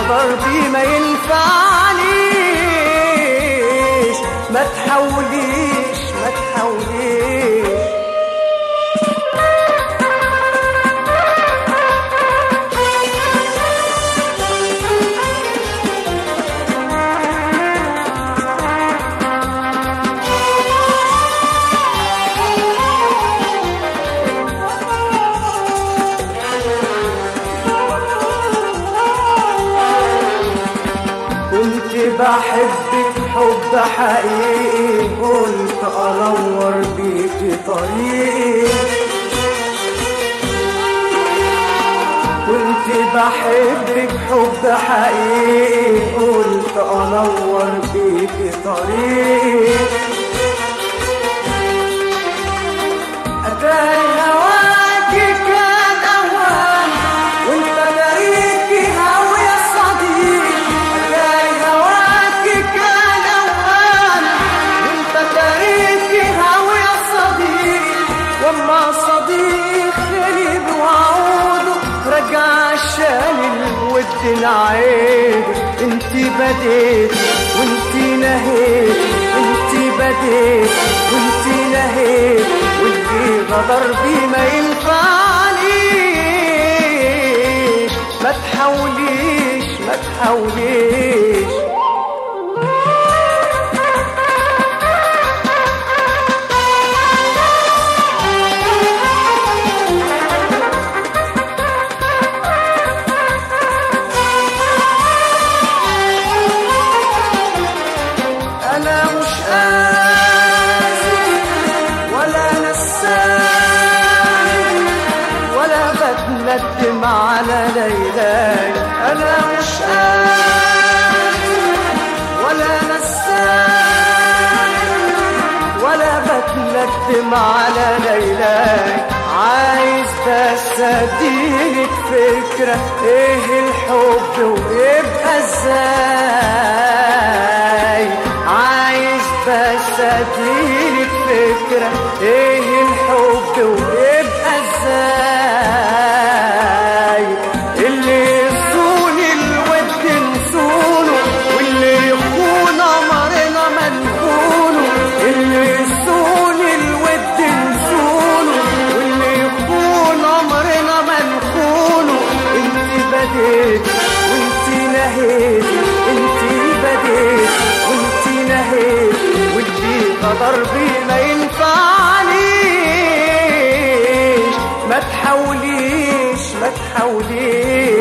غدر بي ما ينفعنيش ما تحاوليش ما تحاوليش كنت بحبك حب حقيقي قلت انور بيكي طريقي كنت بحبك حب حقيقي قلت انور بيكي طريقي اتاري هواكي كان اوان وانت بريكي هوا يا صديق اتاري هواكي كان اوان وانت بريكي هوا يا صديق وما صديق غريب وعوده رجع شال الود نعيد انت بديت وانت نهيت انت بديت وانت نهيت واللي غدر بي ما ينفعنيش ما تحاوليش ما تحاوليش انا مش قاسي ولا نسان ولا بتندم على ليلاي انا مش قاسي ولا نسان ولا بتندم على ليلاي عايز بس اديك فكرة ايه الحب ويبقى ازاي عايز بس اديك فكرة ايه الحب ويبقى ازاي اللي يصون الود نصونه واللي يخون امرنا ما نخونه اللي يصون الود نصونه واللي يخون امرنا ما نخونه انت بديت وانت نهيت انت بديت وانت نهيت واللي غدر بي ما ينفعنيش ما تحاوليش ما تحاوليش